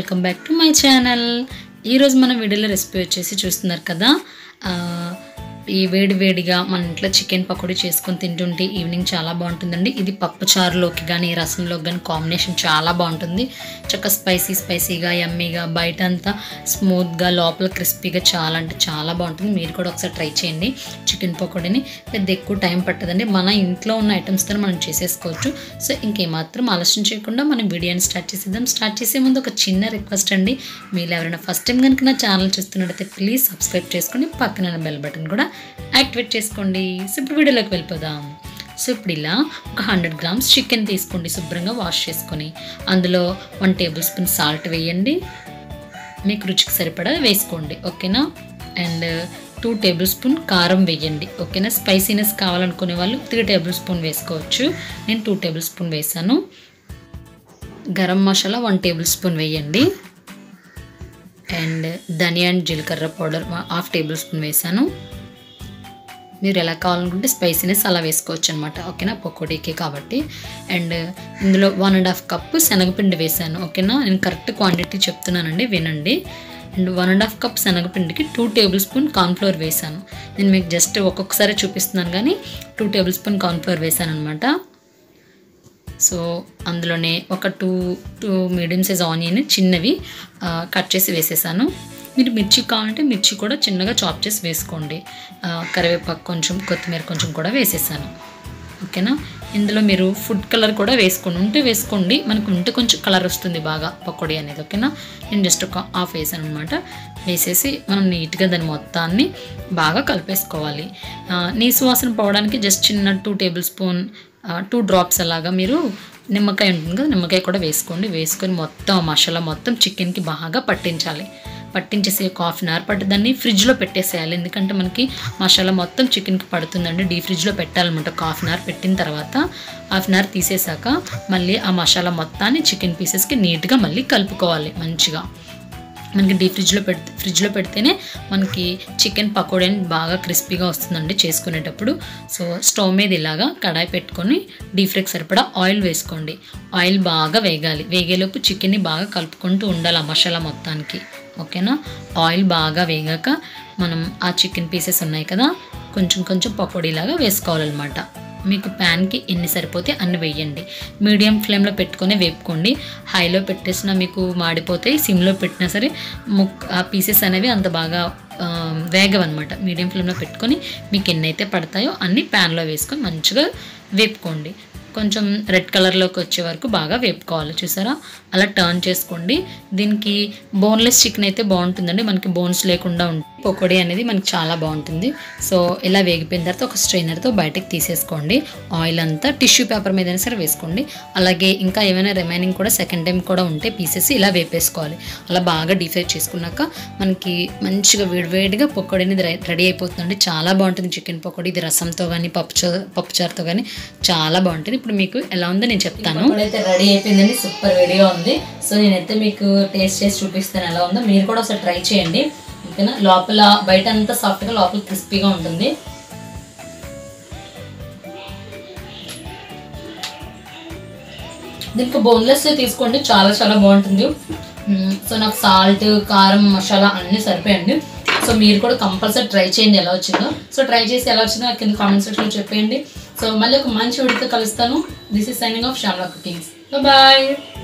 Welcome back to my channel ఈరోజు మన వీడియోలో రెసిపీ వచ్చేసి చూస్తున్నారు కదా ఆ, ఈ వేడి వేడిగా మన ఇంట్లో చికెన్ పకోడీ చేసుకొని తింటుంటే ఈవినింగ్ చాలా బాగుంటుందండి ఇది పప్పు చారులోకి కానీ రసంలోకి కానీ కాంబినేషన్ చాలా బాగుంటుంది చక్క స్పైసీ స్పైసీగా యమ్మీగా బయట అంతా స్మూత్గా లోపల క్రిస్పీగా చాలా అంటే చాలా బాగుంటుంది మీరు కూడా ఒకసారి ట్రై చేయండి చికెన్ పకోడీని పెద్ద ఎక్కువ టైం పట్టదండి మన ఇంట్లో ఉన్న ఐటమ్స్తో మనం చేసేసుకోవచ్చు సో ఇంకేమాత్రం ఆలస్యం చేయకుండా మనం వీడియోని స్టార్ట్ చేసేద్దాం స్టార్ట్ చేసే ముందు ఒక చిన్న రిక్వెస్ట్ అండి మీరు ఎవరైనా ఫస్ట్ టైం కనుక నా ఛానల్ చూస్తున్నట్టయితే ప్లీజ్ సబ్స్క్రైబ్ చేసుకొని పక్కన బెల్ బటన్ కూడా యాక్టివేట్ చేసుకోండి సో ఇప్పుడు వీడియోలోకి వెళ్ళిపోదాం సో ఇప్పుడు ఇలా ఒక హండ్రెడ్ గ్రామ్స్ చికెన్ తీసుకోండి శుభ్రంగా వాష్ చేసుకొని అందులో వన్ టేబుల్ స్పూన్ సాల్ట్ వేయండి మీకు రుచికి సరిపడా వేసుకోండి ఓకేనా అండ్ టూ టేబుల్ స్పూన్ కారం వేయండి ఓకేనా స్పైసీనెస్ కావాలనుకునే వాళ్ళు త్రీ టేబుల్ స్పూన్ వేసుకోవచ్చు నేను టూ టేబుల్ స్పూన్ వేసాను garam masala one tablespoon వేయండి అండ్ ధనియా అండ్ జీలకర్ర పౌడర్ హాఫ్ టేబుల్ స్పూన్ వేసాను మీరు ఎలా కావాలనుకుంటే స్పైసీనెస్ అలా వేసుకోవచ్చు అనమాట ఓకేనా పకోడీకి కాబట్టి అండ్ ఇందులో వన్ అండ్ హాఫ్ కప్పు శనగపిండి వేసాను ఓకేనా నేను కరెక్ట్ క్వాంటిటీ చెప్తున్నానండి వినండి and one and half cup శనగపిండికి టూ టేబుల్ స్పూన్ కార్న్ఫ్లోర్ వేసాను నేను మీకు జస్ట్ ఒక్కొక్కసారి చూపిస్తున్నాను కానీ టూ టేబుల్ స్పూన్ కార్న్ఫ్లోర్ వేసాను అనమాట సో అందులోనే ఒక two two medium size onion చిన్నవి ఆ, కట్ చేసి వేసేసాను మీరు మిర్చి కావాలంటే మిర్చి కూడా చిన్నగా చాప్ చేసి వేసుకోండి ఆ, కరివేపాకు కొంచెం కొత్తిమీర కొంచెం కూడా వేసేసాను ఓకేనా ఇందులో మీరు ఫుడ్ కలర్ కూడా వేసుకోండి ఉంటే వేసుకోండి మనకు ఉంటే కొంచెం కలర్ వస్తుంది బాగా పకోడీ అనేది ఓకేనా నేను జస్ట్ ఒక హాఫ్ వేసాను అనమాట వేసేసి మనం నీట్గా దాని మొత్తాన్ని బాగా కలిపేసుకోవాలి ఆ, నీసు వాసన పోవడానికి జస్ట్ చిన్న two tablespoon two drops అలాగా మీరు నిమ్మకాయ ఉంటుంది కదా నిమ్మకాయ కూడా వేసుకోండి వేసుకొని మొత్తం ఆ మసాలా మొత్తం చికెన్కి బాగా పట్టించాలి పట్టించేసి ఒక హాఫ్ అన్ అవర్ పట్టి దాన్ని ఫ్రిడ్జ్లో పెట్టేసేయాలి ఎందుకంటే మనకి మసాలా మొత్తం చికెన్కి పడుతుందండి డీ ఫ్రిడ్జ్లో పెట్టాలన్నమాట ఒక హాఫ్ అన్ అవర్ పెట్టిన తర్వాత హాఫ్ అన్ అవర్ తీసేసాక మళ్ళీ ఆ మసాలా మొత్తాన్ని చికెన్ పీసెస్కి నీట్గా మళ్ళీ కలుపుకోవాలి మంచిగా మనకి డీప్ ఫ్రిడ్జ్లో పెడితే ఫ్రిడ్జ్లో పెడితేనే మనకి చికెన్ పకోడీ అనేది బాగా క్రిస్పీగా వస్తుందండి చేసుకునేటప్పుడు సో స్టవ్ మీద ఇలాగా కడాయి పెట్టుకొని డీప్ ఫ్రైకి సరిపడా ఆయిల్ వేసుకోండి ఆయిల్ బాగా వేగాలి వేగేలోపు చికెన్ని బాగా కలుపుకుంటూ ఉండాలి ఆ మసాలా మొత్తానికి ఓకేనా ఆయిల్ బాగా వేగాక మనం ఆ చికెన్ పీసెస్ ఉన్నాయి కదా కొంచెం కొంచెం పకోడీలాగా వేసుకోవాలన్నమాట మీకు ప్యాన్కి ఎన్ని సరిపోతే అన్ని వేయండి మీడియం ఫ్లేమ్లో పెట్టుకొని వేపుకోండి హైలో పెట్టేసినా మీకు మాడిపోతాయి సిమ్లో పెట్టినా సరే ముక్ ఆ పీసెస్ అనేవి అంత బాగా ఆ, వేగవన్నమాట మీడియం ఫ్లేమ్లో పెట్టుకొని మీకు ఎన్నైతే పడతాయో అన్ని ప్యాన్లో వేసుకొని మంచిగా వేపుకోండి కొంచెం రెడ్ కలర్లోకి వచ్చే వరకు బాగా వేపుకోవాలి చూసారా అలా టర్న్ చేసుకోండి దీనికి బోన్లెస్ చికెన్ అయితే బాగుంటుందండి మనకి బోన్స్ లేకుండా ఉంటుంది పకోడీ అనేది మనకి చాలా బాగుంటుంది సో ఇలా వేగిపోయిన తర్వాత ఒక స్ట్రైనర్తో బయటకు తీసేసుకోండి ఆయిల్ అంతా టిష్యూ పేపర్ మీద సరే వేసుకోండి అలాగే ఇంకా ఏమైనా రిమైనింగ్ కూడా సెకండ్ టైం కూడా ఉంటే పీసెస్ ఇలా వేపేసుకోవాలి అలా బాగా డీప్ ఫ్రై చేసుకున్నాక మనకి మంచిగా వేడివేడిగా పకోడీ అనేది రె- రెడీ అయిపోతుందండి చాలా బాగుంటుంది చికెన్ పకోడీ ఇది రసంతో కానీ పప్పు పప్పుచారుతో కానీ చాలా బాగుంటుంది ఇప్పుడు మీకు ఎలా ఉందో నేను చెప్తాను అయితే రెడీ అయిపోయిందండి సూపర్ వేడిగా ఉంది సో నేనైతే మీకు టేస్ట్ చేసి చూపిస్తాను ఎలా ఉందో మీరు కూడా ఒకసారి ట్రై చేయండి ఓకేనా లోపల బయట అంతా సాఫ్ట్గా లోపల క్రిస్పీగా ఉంటుంది దీనికి బోన్లెస్ తీసుకోండి చాలా చాలా బాగుంటుంది మ్మ్. సో నాకు సాల్ట్ కారం మసాలా అన్నీ సరిపోయండి సో మీరు కూడా కంపల్సరీ ట్రై చేయండి ఎలా వచ్చిందో సో ట్రై చేసి ఎలా వచ్చిందో నాకు కింద కామెంట్ సెక్షన్లో చెప్పేయండి సో మళ్ళీ ఒక మంచి వీడియోతో కలుస్తాను this is signing off Shyamala cookings bye